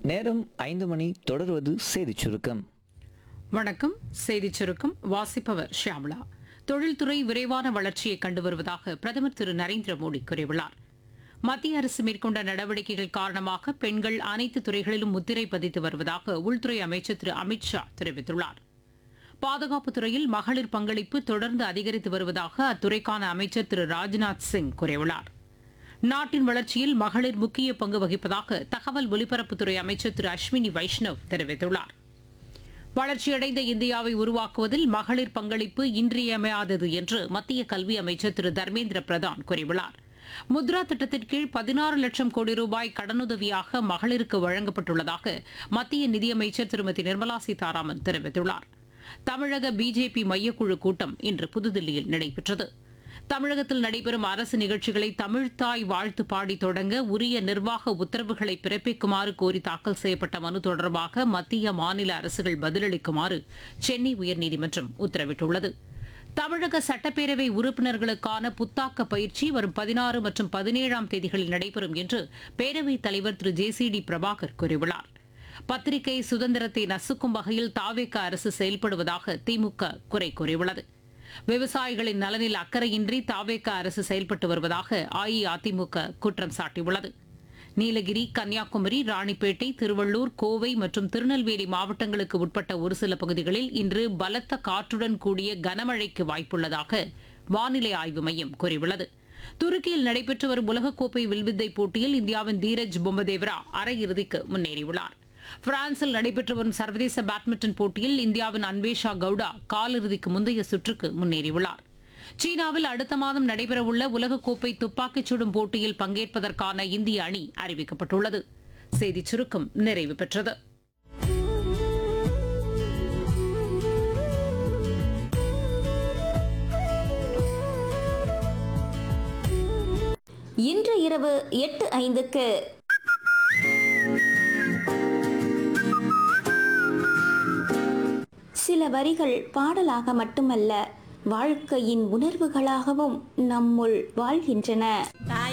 நேரம் ஐந்து மணி தொடர்வது செய்திச் சுருக்கம் வணக்கம் செய்திச் சுருக்கம் வாசிப்பவர் ஷியாமளா தொழில்துறை விரைவான வளர்ச்சியை கண்டு வருவதாக பிரதமர் திரு நரேந்திர மோடி கூறியுள்ளார் மத்திய அரசு மேற்கொண்ட நடவடிக்கைகள் காரணமாக பெண்கள் அனைத்து துறைகளிலும் முத்திரை பதித்து வருவதாக உள்துறை அமைச்சர் திரு அமித் ஷா தெரிவித்துள்ளார் பாதுகாப்புத் துறையில் மகளிர் பங்களிப்பு தொடர்ந்து அதிகரித்து வருவதாக அத்துறைக்கான அமைச்சர் திரு ராஜ்நாத் சிங் கூறியுள்ளார் நாட்டின் வளர்ச்சியில் மகளிர் முக்கிய பங்கு வகிப்பதாக தகவல் ஒலிபரப்புத்துறை அமைச்சர் திரு அஸ்வினி வைஷ்ணவ் தெரிவித்துள்ளார் வளர்ச்சியடைந்த இந்தியாவை உருவாக்குவதில் மகளிர் பங்களிப்பு இன்றியமையாதது என்று மத்திய கல்வி அமைச்சர் திரு தர்மேந்திர பிரதான் கூறியுள்ளார் முத்ரா திட்டத்தின் கீழ் பதினாறு லட்சம் கோடி ரூபாய் கடனுதவியாக மகளிருக்கு வழங்கப்பட்டுள்ளதாக மத்திய நிதியமைச்சர் திருமதி நிர்மலா சீதாராமன் தெரிவித்துள்ளார் தமிழக பிஜேபி மையக்குழு கூட்டம் இன்று புதுதில்லியில் நடைபெற்றது தமிழகத்தில் நடைபெறும் அரசு நிகழ்ச்சிகளை தமிழ்தாய் வாழ்த்து பாடி தொடங்க உரிய நிர்வாக உத்தரவுகளை பிறப்பிக்குமாறு கோரி தாக்கல் செய்யப்பட்ட மனு தொடர்பாக மத்திய மாநில அரசுகள் பதிலளிக்குமாறு சென்னை உயர்நீதிமன்றம் உத்தரவிட்டுள்ளது தமிழக சட்டப்பேரவை உறுப்பினர்களுக்கான புத்தாக்க பயிற்சி வரும் பதினாறு மற்றும் பதினேழாம் தேதிகளில் நடைபெறும் என்று பேரவைத் தலைவர் Thiru J C D Prabhakar கூறியுள்ளார் பத்திரிகை சுதந்திரத்தை நசுக்கும் வகையில் தாவேக அரசு செயல்படுவதாக திமுக குறை கூறியுள்ளது விவசாயிகளின் நலனில் அக்கறையின்றி தாவேக அரசு செயல்பட்டு வருவதாக அஇஅதிமுக குற்றம் சாட்டியுள்ளது நீலகிரி கன்னியாகுமரி ராணிப்பேட்டை திருவள்ளூர் கோவை மற்றும் திருநெல்வேலி மாவட்டங்களுக்கு உட்பட்ட ஒரு சில பகுதிகளில் இன்று பலத்த காற்றுடன் கூடிய கனமழைக்கு வாய்ப்புள்ளதாக வானிலை ஆய்வு மையம் கூறியுள்ளது துருக்கியில் நடைபெற்று வரும் உலகக்கோப்பை வில்வித்தை போட்டியில் இந்தியாவின் தீரஜ் பொம்மதேவரா அரையிறுதிக்கு முன்னேறியுள்ளார் பிரான்சில் நடைபெற்று வரும் சர்வதேச பேட்மிண்டன் போட்டியில் இந்தியாவின் அன்வேஷா கவுடா காலிறுதிக்கு முந்தைய சுற்றுக்கு முன்னேறியுள்ளார் சீனாவில் அடுத்த மாதம் நடைபெறவுள்ள உலகக்கோப்பை துப்பாக்கிச் சுடும் போட்டியில் பங்கேற்பதற்கான இந்திய அணி அறிவிக்கப்பட்டுள்ளது செய்திச் சுருக்கம் நிறைவு பெற்றது இன்று இரவு எட்டு ஐந்துக்கு சில வரிகள் பாடலாக மட்டுமல்ல வாழ்க்கையின் உணர்வுகளாகவும் நம்முள் வாழ்கின்றன தாய்